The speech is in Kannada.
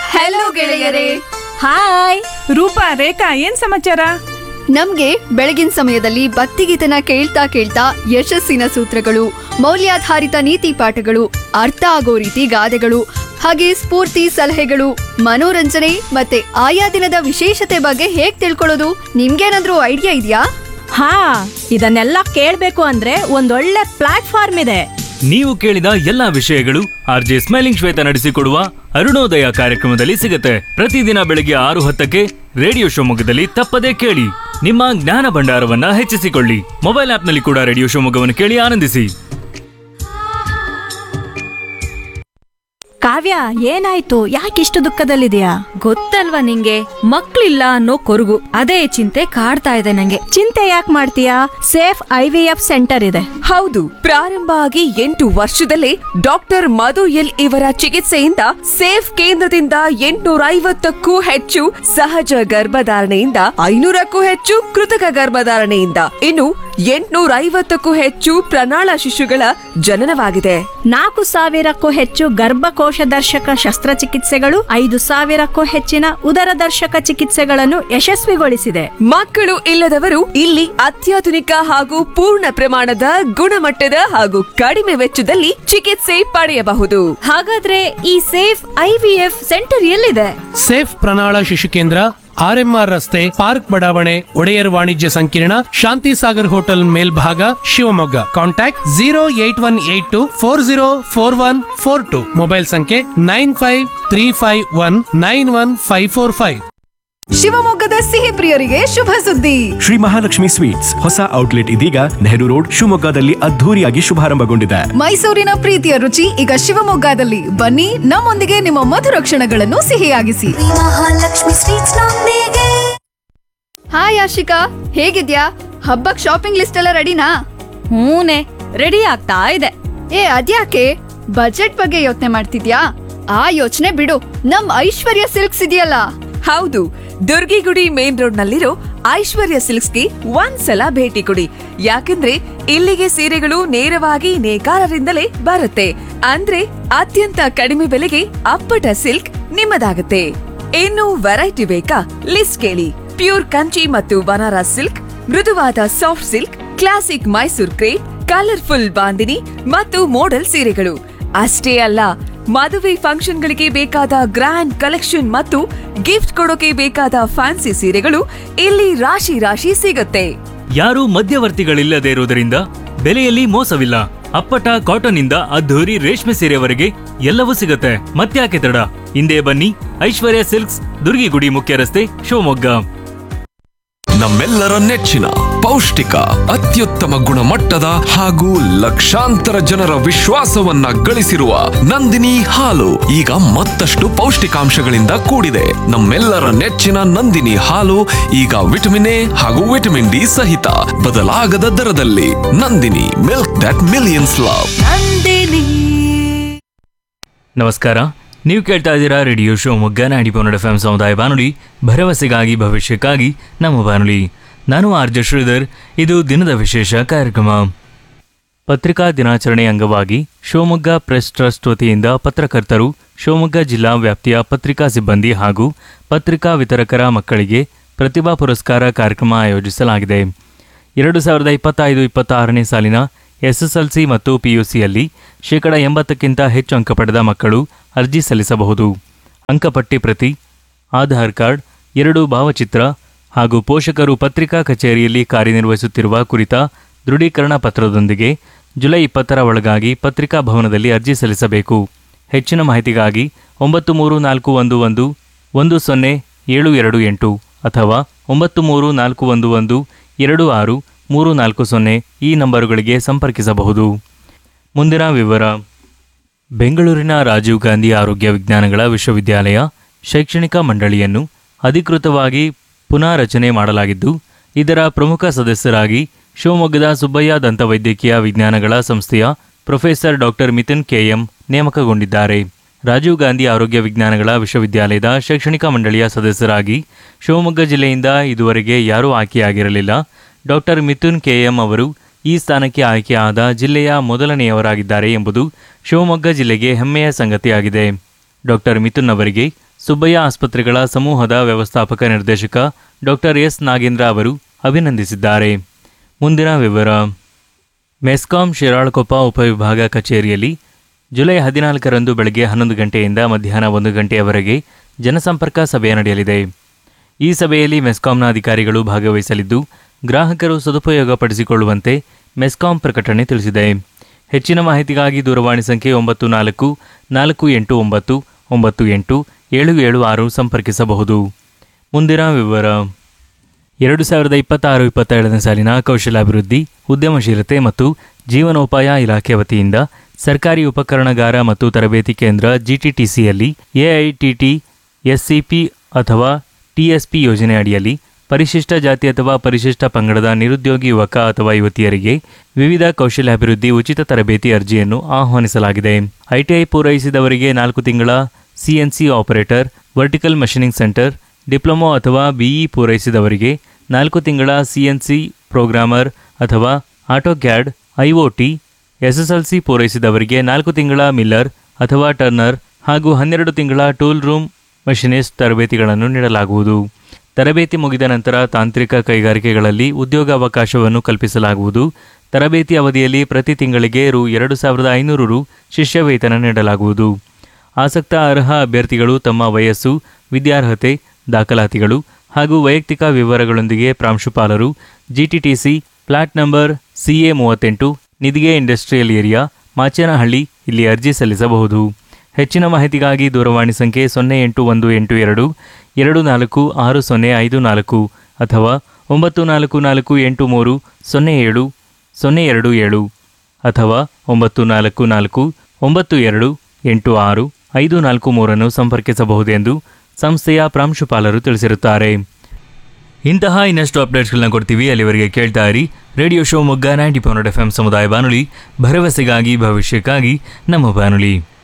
ಹಲೋ ಗೆಳೆಯರೇ ಹಾಯ್ ರೂಪಾ ರೇಖಾ ಏನ್ ಸಮಾಚಾರ ನಮ್ಗೆ ಬೆಳಗಿನ ಸಮಯದಲ್ಲಿ ಭಕ್ತಿಗೀತನ ಕೇಳ್ತಾ ಕೇಳ್ತಾ ಯಶಸ್ಸಿನ ಸೂತ್ರಗಳು ಮೌಲ್ಯಾಧಾರಿತ ನೀತಿ ಪಾಠಗಳು ಅರ್ಥ ಆಗೋ ರೀತಿ ಗಾದೆಗಳು ಹಾಗೆ ಸ್ಫೂರ್ತಿ ಸಲಹೆಗಳು ಮನೋರಂಜನೆ ಮತ್ತೆ ಆಯಾ ದಿನದ ವಿಶೇಷತೆ ಬಗ್ಗೆ ಹೇಗ್ ತಿಳ್ಕೊಳ್ಳೋದು ನಿಮ್ಗೇನಾದ್ರೂ ಐಡಿಯಾ ಇದೆಯಾ ಹಾ ಇದನ್ನೆಲ್ಲ ಕೇಳ್ಬೇಕು ಅಂದ್ರೆ ಒಂದೊಳ್ಳೆ ಪ್ಲಾಟ್ಫಾರ್ಮ್ ಇದೆ ನೀವು ಕೇಳಿದ ಎಲ್ಲಾ ವಿಷಯಗಳು ಆರ್ ಜೆ ಸ್ಮೈಲಿಂಗ್ ಶ್ವೇತ ನಡೆಸಿಕೊಡುವ ಅರುಣೋದಯ ಕಾರ್ಯಕ್ರಮದಲ್ಲಿ ಸಿಗುತ್ತೆ ಪ್ರತಿದಿನ ಬೆಳಗ್ಗೆ ಆರು ಹತ್ತಕ್ಕೆ ರೇಡಿಯೋ ಶಿವಮೊಗ್ಗದಲ್ಲಿ ತಪ್ಪದೇ ಕೇಳಿ ನಿಮ್ಮ ಜ್ಞಾನ ಭಂಡಾರವನ್ನ ಹೆಚ್ಚಿಸಿಕೊಳ್ಳಿ ಮೊಬೈಲ್ ಆಪ್ನಲ್ಲಿ ಕೂಡ ರೇಡಿಯೋ ಶಿವಮೊಗ್ಗವನ್ನು ಕೇಳಿ ಆನಂದಿಸಿ ಕಾವ್ಯ ಏನಾಯ್ತು ಯಾಕಿಷ್ಟು ದುಃಖದಲ್ಲಿದೆಯಾ ಗೊತ್ತಲ್ವಾ ನಿಂಗೆ ಮಕ್ಳಿಲ್ಲ ಅನ್ನೋ ಕೊರಗು ಅದೇ ಚಿಂತೆ ಕಾಡ್ತಾ ಇದೆ ನಂಗೆ ಚಿಂತೆ ಯಾಕೆ ಮಾಡ್ತೀಯಾ safe I V F centre ಇದೆ ಹೌದು ಪ್ರಾರಂಭ ಆಗಿ ಎಂಟು ವರ್ಷದಲ್ಲೇ ಡಾಕ್ಟರ್ ಮಧು ಎಲ್ ಇವರ ಚಿಕಿತ್ಸೆಯಿಂದ ಸೇಫ್ ಕೇಂದ್ರದಿಂದ ಎಂಟುನೂರ ಐವತ್ತಕ್ಕೂ ಹೆಚ್ಚು ಸಹಜ ಗರ್ಭಧಾರಣೆಯಿಂದ ಐನೂರಕ್ಕೂ ಹೆಚ್ಚು ಕೃತಕ ಗರ್ಭಧಾರಣೆಯಿಂದ ಇನ್ನು ಎಂಟುನೂರ ಐವತ್ತಕ್ಕೂ ಹೆಚ್ಚು ಪ್ರಣಾಳ ಶಿಶುಗಳ ಜನನವಾಗಿದೆ ನಾಲ್ಕು ಸಾವಿರಕ್ಕೂ ಹೆಚ್ಚು ಗರ್ಭಕೋಶ ದರ್ಶಕ ಶಸ್ತ್ರಚಿಕಿತ್ಸೆಗಳು ಐದು ಸಾವಿರಕ್ಕೂ ಹೆಚ್ಚಿನ ಉದರ ದರ್ಶಕ ಚಿಕಿತ್ಸೆಗಳನ್ನು ಯಶಸ್ವಿಗೊಳಿಸಿದೆ ಮಕ್ಕಳು ಇಲ್ಲದವರು ಇಲ್ಲಿ ಅತ್ಯಾಧುನಿಕ ಹಾಗೂ ಪೂರ್ಣ ಪ್ರಮಾಣದ ಗುಣಮಟ್ಟದ ಹಾಗೂ ಕಡಿಮೆ ವೆಚ್ಚದಲ್ಲಿ ಚಿಕಿತ್ಸೆ ಪಡೆಯಬಹುದು ಹಾಗಾದ್ರೆ ಈ ಸೇಫ್ ಐವಿಎಫ್ ಸೆಂಟರ್ ಎಲ್ಲಿದೆ ಸೇಫ್ ಪ್ರಣಾಳ ಶಿಶು ಕೇಂದ್ರ ಆರ್ಎಂಆರ್ ರಸ್ತೆ ಪಾರ್ಕ್ ಬಡಾವಣೆ ಒಡೆಯರ್ ವಾಣಿಜ್ಯ ಸಂಕೀರ್ಣ ಶಾಂತಿ ಸಾಗರ್ ಹೋಟೆಲ್ ಮೇಲ್ಭಾಗ Shivamogga contact zero eight one eight two four zero four one four two mobile ಸಂಖ್ಯೆ nine five three five one nine one five four five ಶಿವಮೊಗ್ಗದ ಸಿಹಿ ಪ್ರಿಯರಿಗೆ ಶುಭ ಸುದ್ದಿ ಶ್ರೀ ಮಹಾಲಕ್ಷ್ಮಿ ಸ್ವೀಟ್ಸ್ ಹೊಸ ಔಟ್ಲೆಟ್ ಇದೀಗ ನೆಹರು ರೋಡ್ ಶಿವಮೊಗ್ಗದಲ್ಲಿ ಅದ್ಧೂರಿಯಾಗಿ ಶುಭಾರಂಭಗೊಂಡಿದೆ ಮೈಸೂರಿನ ಪ್ರೀತಿಯ ರುಚಿ ಈಗ ಶಿವಮೊಗ್ಗದಲ್ಲಿ ಬನ್ನಿ ನಮ್ಮೊಂದಿಗೆ ನಿಮ್ಮ ಮಧುರ ಕ್ಷಣಗಳನ್ನು ಸಿಹಿಯಾಗಿಸಿ ಹಾಯ್ ಆಶಿಕಾ ಹೇಗಿದ್ಯಾ ಹಬ್ಬಕ್ ಶಾಪಿಂಗ್ ಲಿಸ್ಟ್ ಎಲ್ಲ ರೆಡಿನಾ ಹೂನೆ ರೆಡಿ ಆಗ್ತಾ ಇದೆ ಏ ಅದ್ಯಾಕೆ ಬಜೆಟ್ ಬಗ್ಗೆ ಯೋಚನೆ ಮಾಡ್ತಿದ್ಯಾ ಆ ಯೋಚನೆ ಬಿಡು ನಮ್ ಐಶ್ವರ್ಯ ಸಿಲ್ಕ್ಸ್ ಇದೆಯಲ್ಲ ಹೌದು ದುರ್ಗಿಗುಡಿ ಮೇನ್ ರೋಡ್ ನಲ್ಲಿರೋ ಐಶ್ವರ್ಯ ಸಿಲ್ಕ್ಸ್ಗೆ ಒಂದ್ಸಲ ಭೇಟಿ ಕೊಡಿ ಯಾಕಂದ್ರೆ ಇಲ್ಲಿಗೆ ಸೀರೆಗಳು ನೇರವಾಗಿ ನೇಕಾರರಿಂದಲೇ ಬರುತ್ತೆ ಅಂದ್ರೆ ಅತ್ಯಂತ ಕಡಿಮೆ ಬೆಲೆಗೆ ಅಪ್ಪಟ ಸಿಲ್ಕ್ ನಿಮ್ಮದಾಗುತ್ತೆ ಇನ್ನು ವೆರೈಟಿ ಬೇಕಾ ಲಿಸ್ಟ್ ಕೇಳಿ ಪ್ಯೂರ್ ಕಂಚಿ ಮತ್ತು ಬನಾರಸ್ ಸಿಲ್ಕ್ ಮೃದುವಾದ soft silk classic Mysore crepe colourful bandhani ಮತ್ತು ಮೋಡಲ್ ಸೀರೆಗಳು ಅಷ್ಟೇ ಅಲ್ಲ ಮದುವೆ ಫಂಕ್ಷನ್ಗಳಿಗೆ ಬೇಕಾದ ಗ್ರ್ಯಾಂಡ್ ಕಲೆಕ್ಷನ್ ಮತ್ತು ಗಿಫ್ಟ್ ಕೊಡೋಕೆ ಬೇಕಾದ ಫ್ಯಾನ್ಸಿ ಸೀರೆಗಳು ಇಲ್ಲಿ ರಾಶಿ ರಾಶಿ ಸಿಗುತ್ತೆ ಯಾರೂ ಮಧ್ಯವರ್ತಿಗಳಿಲ್ಲದೆ ಇರುವುದರಿಂದ ಬೆಲೆಯಲ್ಲಿ ಮೋಸವಿಲ್ಲ ಅಪ್ಪಟ ಕಾಟನ್ ಇಂದ ಅದ್ಧೂರಿ ರೇಷ್ಮೆ ಸೀರೆವರೆಗೆ ಎಲ್ಲವೂ ಸಿಗುತ್ತೆ ಮತ್ತ್ಯಾಕೆ ತಡ ಹಿಂದೆ ಬನ್ನಿ ಐಶ್ವರ್ಯ ಸಿಲ್ಕ್ಸ್ ದುರ್ಗಿಗುಡಿ ಮುಖ್ಯ ರಸ್ತೆ ಶಿವಮೊಗ್ಗ ನಮ್ಮೆಲ್ಲರ ನೆಚ್ಚಿನ ಪೌಷ್ಟಿಕ ಅತ್ಯುತ್ತಮ ಗುಣಮಟ್ಟದ ಹಾಗೂ ಲಕ್ಷಾಂತರ ಜನರ ವಿಶ್ವಾಸವನ್ನ ಗಳಿಸಿರುವ ನಂದಿನಿ ಹಾಲು ಈಗ ಮತ್ತಷ್ಟು ಪೌಷ್ಟಿಕಾಂಶಗಳಿಂದ ಕೂಡಿದೆ ನಮ್ಮೆಲ್ಲರ ನೆಚ್ಚಿನ ನಂದಿನಿ ಹಾಲು ಈಗ ವಿಟಮಿನ್ ಎ ಹಾಗೂ ವಿಟಮಿನ್ ಡಿ ಸಹಿತ ಬದಲಾಗದ ದರದಲ್ಲಿ Nandini milk that millions love ನಮಸ್ಕಾರ ನೀವು ಕೇಳ್ತಾ ಇದ್ದೀರಾ ರೇಡಿಯೋ ಶಿವಮೊಗ್ಗ ನಾಡಿ ಪೌನಡ್ ಎಫ್ ಎಂ ಸಮುದಾಯ ಬಾನುಲಿ ಭರವಸೆಗಾಗಿ ಭವಿಷ್ಯಕ್ಕಾಗಿ ನಮ್ಮ ಬಾನುಲಿ ನಾನು ಆರ್ ಜೆ ಶ್ರೀಧರ್ ಇದು ದಿನದ ವಿಶೇಷ ಕಾರ್ಯಕ್ರಮ ಪತ್ರಿಕಾ ದಿನಾಚರಣೆ ಅಂಗವಾಗಿ ಶಿವಮೊಗ್ಗ ಪ್ರೆಸ್ ಟ್ರಸ್ಟ್ ವತಿಯಿಂದ ಪತ್ರಕರ್ತರು ಶಿವಮೊಗ್ಗ ಜಿಲ್ಲಾ ವ್ಯಾಪ್ತಿಯ ಪತ್ರಿಕಾ ಸಿಬ್ಬಂದಿ ಹಾಗೂ ಪತ್ರಿಕಾ ವಿತರಕರ ಮಕ್ಕಳಿಗೆ ಪ್ರತಿಭಾ ಪುರಸ್ಕಾರ ಕಾರ್ಯಕ್ರಮ ಆಯೋಜಿಸಲಾಗಿದೆ ಎರಡು ಸಾವಿರದ ಇಪ್ಪತ್ತೈದು ಇಪ್ಪತ್ತಾರನೇ ಸಾಲಿನ ಎಸ್ಎಸ್ಎಲ್ಸಿ ಮತ್ತು ಪಿಯುಸಿಯಲ್ಲಿ ಶೇಕಡ ಎಂಬತ್ತಕ್ಕಿಂತ ಹೆಚ್ಚು ಅಂಕ ಪಡೆದ ಮಕ್ಕಳು ಅರ್ಜಿ ಸಲ್ಲಿಸಬಹುದು ಅಂಕಪಟ್ಟಿ ಪ್ರತಿ ಆಧಾರ್ ಕಾರ್ಡ್ ಎರಡು ಭಾವಚಿತ್ರ ಹಾಗೂ ಪೋಷಕರು ಪತ್ರಿಕಾ ಕಚೇರಿಯಲ್ಲಿ ಕಾರ್ಯನಿರ್ವಹಿಸುತ್ತಿರುವ ಕುರಿತ ದೃಢೀಕರಣ ಪತ್ರದೊಂದಿಗೆ ಜುಲೈ ಇಪ್ಪತ್ತರ ಒಳಗಾಗಿ ಪತ್ರಿಕಾ ಭವನದಲ್ಲಿ ಅರ್ಜಿ ಸಲ್ಲಿಸಬೇಕು ಹೆಚ್ಚಿನ ಮಾಹಿತಿಗಾಗಿ ಒಂಬತ್ತು ಮೂರು ನಾಲ್ಕು ಒಂದು ಒಂದು ಒಂದು ಸೊನ್ನೆ ಏಳು ಎರಡು ಎಂಟು ಅಥವಾ ಒಂಬತ್ತು ಮೂರು ನಾಲ್ಕು ಒಂದು ಒಂದು ಎರಡು ಆರು ಮೂರು ನಾಲ್ಕು ಸೊನ್ನೆ ಈ ನಂಬರುಗಳಿಗೆ ಸಂಪರ್ಕಿಸಬಹುದು ಮುಂದಿನ ವಿವರ ಬೆಂಗಳೂರಿನ ರಾಜೀವ್ ಗಾಂಧಿ ಆರೋಗ್ಯ ವಿಜ್ಞಾನಗಳ ವಿಶ್ವವಿದ್ಯಾಲಯ ಶೈಕ್ಷಣಿಕ ಮಂಡಳಿಯನ್ನು ಅಧಿಕೃತವಾಗಿ ಪುನಾರಚನೆ ಮಾಡಲಾಗಿದ್ದು ಇದರ ಪ್ರಮುಖ ಸದಸ್ಯರಾಗಿ ಶಿವಮೊಗ್ಗದ ಸುಬ್ಬಯ್ಯ ದಂತವೈದ್ಯಕೀಯ ವಿಜ್ಞಾನಗಳ ಸಂಸ್ಥೆಯ ಪ್ರೊಫೆಸರ್ ಡಾಕ್ಟರ್ ಮಿಥುನ್ ಕೆಎಂ ನೇಮಕಗೊಂಡಿದ್ದಾರೆ ರಾಜೀವ್ ಗಾಂಧಿ ಆರೋಗ್ಯ ವಿಜ್ಞಾನಗಳ ವಿಶ್ವವಿದ್ಯಾಲಯದ ಶೈಕ್ಷಣಿಕ ಮಂಡಳಿಯ ಸದಸ್ಯರಾಗಿ ಶಿವಮೊಗ್ಗ ಜಿಲ್ಲೆಯಿಂದ ಇದುವರೆಗೆ ಯಾರೂ ಆಯ್ಕೆಯಾಗಿರಲಿಲ್ಲ ಡಾಕ್ಟರ್ ಮಿಥುನ್ ಕೆಎಂ ಅವರು ಈ ಸ್ಥಾನಕ್ಕೆ ಆಯ್ಕೆಯಾದ ಜಿಲ್ಲೆಯ ಮೊದಲನೆಯವರಾಗಿದ್ದಾರೆ ಎಂಬುದು ಶಿವಮೊಗ್ಗ ಜಿಲ್ಲೆಗೆ ಹೆಮ್ಮೆಯ ಸಂಗತಿಯಾಗಿದೆ ಡಾಕ್ಟರ್ ಮಿಥುನ್ ಅವರಿಗೆ ಸುಬ್ಬಯ್ಯ ಆಸ್ಪತ್ರೆಗಳ ಸಮೂಹದ ವ್ಯವಸ್ಥಾಪಕ ನಿರ್ದೇಶಕ ಡಾಕ್ಟರ್ ಎಸ್ ನಾಗೇಂದ್ರ ಅವರು ಅಭಿನಂದಿಸಿದ್ದಾರೆ ಮುಂದಿನ ವಿವರ ಮೆಸ್ಕಾಂ ಶಿರಾಳಕೊಪ್ಪ ಉಪವಿಭಾಗ ಕಚೇರಿಯಲ್ಲಿ ಜುಲೈ ಹದಿನಾಲ್ಕರಂದು ಬೆಳಗ್ಗೆ ಹನ್ನೊಂದು ಗಂಟೆಯಿಂದ ಮಧ್ಯಾಹ್ನ ಒಂದು ಗಂಟೆಯವರೆಗೆ ಜನಸಂಪರ್ಕ ಸಭೆ ನಡೆಯಲಿದೆ ಈ ಸಭೆಯಲ್ಲಿ ಮೆಸ್ಕಾಂನ ಅಧಿಕಾರಿಗಳು ಭಾಗವಹಿಸಲಿದ್ದು ಗ್ರಾಹಕರು ಸದುಪಯೋಗಪಡಿಸಿಕೊಳ್ಳುವಂತೆ ಮೆಸ್ಕಾಂ ಪ್ರಕಟಣೆ ತಿಳಿಸಿದೆ ಹೆಚ್ಚಿನ ಮಾಹಿತಿಗಾಗಿ ದೂರವಾಣಿ ಸಂಖ್ಯೆ ಒಂಬತ್ತು ನಾಲ್ಕು ನಾಲ್ಕು ಎಂಟು ಒಂಬತ್ತು ಒಂಬತ್ತು ಎಂಟು ಏಳು ಏಳು ಆರು ಸಂಪರ್ಕಿಸಬಹುದು ಮುಂದಿನ ವಿವರ ಎರಡು ಸಾವಿರದ ಇಪ್ಪತ್ತಾರು ಇಪ್ಪತ್ತೇಳನೇ ಸಾಲಿನ ಕೌಶಲಾಭಿವೃದ್ಧಿ ಉದ್ಯಮಶೀಲತೆ ಮತ್ತು ಜೀವನೋಪಾಯ ಇಲಾಖೆ ವತಿಯಿಂದ ಸರ್ಕಾರಿ ಉಪಕರಣಗಾರ ಮತ್ತು ತರಬೇತಿ ಕೇಂದ್ರ ಜಿಟಿಟಿಸಿಯಲ್ಲಿ ಎಐಟಿಟಿ ಎಸ್ಸಿಪಿ ಅಥವಾ ಟಿಎಸ್ಪಿ ಯೋಜನೆ ಅಡಿಯಲ್ಲಿ ಪರಿಶಿಷ್ಟ ಜಾತಿ ಅಥವಾ ಪರಿಶಿಷ್ಟ ಪಂಗಡದ ನಿರುದ್ಯೋಗಿ ಯುವಕ ಅಥವಾ ಯುವತಿಯರಿಗೆ ವಿವಿಧ ಕೌಶಲ್ಯಾಭಿವೃದ್ಧಿ ಉಚಿತ ತರಬೇತಿ ಅರ್ಜಿಯನ್ನು ಆಹ್ವಾನಿಸಲಾಗಿದೆ ಐಟಿಐ ಪೂರೈಸಿದವರಿಗೆ ನಾಲ್ಕು ತಿಂಗಳ CNC operator vertical machining centre diploma ಅಥವಾ ಬಿಇ ಪೂರೈಸಿದವರಿಗೆ ನಾಲ್ಕು ತಿಂಗಳ ಸಿಎನ್ಸಿ ಪ್ರೋಗ್ರಾಮರ್ ಅಥವಾ ಆಟೋಕ್ಯಾಡ್ ಐಒಟಿ ಎಸ್ಎಸ್ಎಲ್ಸಿ ಪೂರೈಸಿದವರಿಗೆ ನಾಲ್ಕು ತಿಂಗಳ ಮಿಲ್ಲರ್ ಅಥವಾ ಟರ್ನರ್ ಹಾಗೂ ಹನ್ನೆರಡು ತಿಂಗಳ ಟೂಲ್ ರೂಮ್ ಮಷಿನಿಸ್ಟ್ ತರಬೇತಿಗಳನ್ನು ನೀಡಲಾಗುವುದು ತರಬೇತಿ ಮುಗಿದ ನಂತರ ತಾಂತ್ರಿಕ ಕೈಗಾರಿಕೆಗಳಲ್ಲಿ ಉದ್ಯೋಗಾವಕಾಶವನ್ನು ಕಲ್ಪಿಸಲಾಗುವುದು ತರಬೇತಿ ಅವಧಿಯಲ್ಲಿ ಪ್ರತಿ ತಿಂಗಳಿಗೆ ರು ಎರಡು ಸಾವಿರದ ಐನೂರು ರು ಶಿಷ್ಯ ವೇತನ ನೀಡಲಾಗುವುದು ಆಸಕ್ತ ಅರ್ಹ ಅಭ್ಯರ್ಥಿಗಳು ತಮ್ಮ ವಯಸ್ಸು ವಿದ್ಯಾರ್ಹತೆ ದಾಖಲಾತಿಗಳು ಹಾಗೂ ವೈಯಕ್ತಿಕ ವಿವರಗಳೊಂದಿಗೆ ಪ್ರಾಂಶುಪಾಲರು ಜಿಟಿಟಿಸಿ ಫ್ಲಾಟ್ ನಂಬರ್ ಸಿಎ ಮೂವತ್ತೆಂಟು ನಿಧಿಗೆ ಇಂಡಸ್ಟ್ರಿಯಲ್ ಏರಿಯಾ ಮಾಚೇನಹಳ್ಳಿ ಇಲ್ಲಿ ಅರ್ಜಿ ಸಲ್ಲಿಸಬಹುದು ಹೆಚ್ಚಿನ ಮಾಹಿತಿಗಾಗಿ ದೂರವಾಣಿ ಸಂಖ್ಯೆ ಸೊನ್ನೆ ಎಂಟು ಒಂದು ಎಂಟು ಎರಡು ಎರಡು ನಾಲ್ಕು ಆರು ಸೊನ್ನೆ ಐದು ನಾಲ್ಕು ಅಥವಾ ಒಂಬತ್ತು ನಾಲ್ಕು ನಾಲ್ಕು ಎಂಟು ಮೂರು ಸೊನ್ನೆ ಏಳು ಸೊನ್ನೆ ಎರಡು ಏಳು ಅಥವಾ ಒಂಬತ್ತು ನಾಲ್ಕು ನಾಲ್ಕು ಒಂಬತ್ತು ಎರಡು ಎಂಟು ಆರು ಐದು ನಾಲ್ಕು ಮೂರನ್ನು ಸಂಪರ್ಕಿಸಬಹುದೆಂದು ಸಂಸ್ಥೆಯ ಪ್ರಾಂಶುಪಾಲರು ತಿಳಿಸಿರುತ್ತಾರೆ ಇಂತಹ ಇನ್ನಷ್ಟು ಅಪ್ಡೇಟ್ಸ್ಗಳನ್ನ ಕೊಡ್ತೀವಿ ಅಲ್ಲಿವರೆಗೆ ಕೇಳ್ತಾ ಇರಿ radio Shivamogga ninety point F M ಸಮುದಾಯ ಬಾನುಲಿ ಭರವಸೆಗಾಗಿ ಭವಿಷ್ಯಕ್ಕಾಗಿ ನಮ್ಮ ಬಾನುಲಿ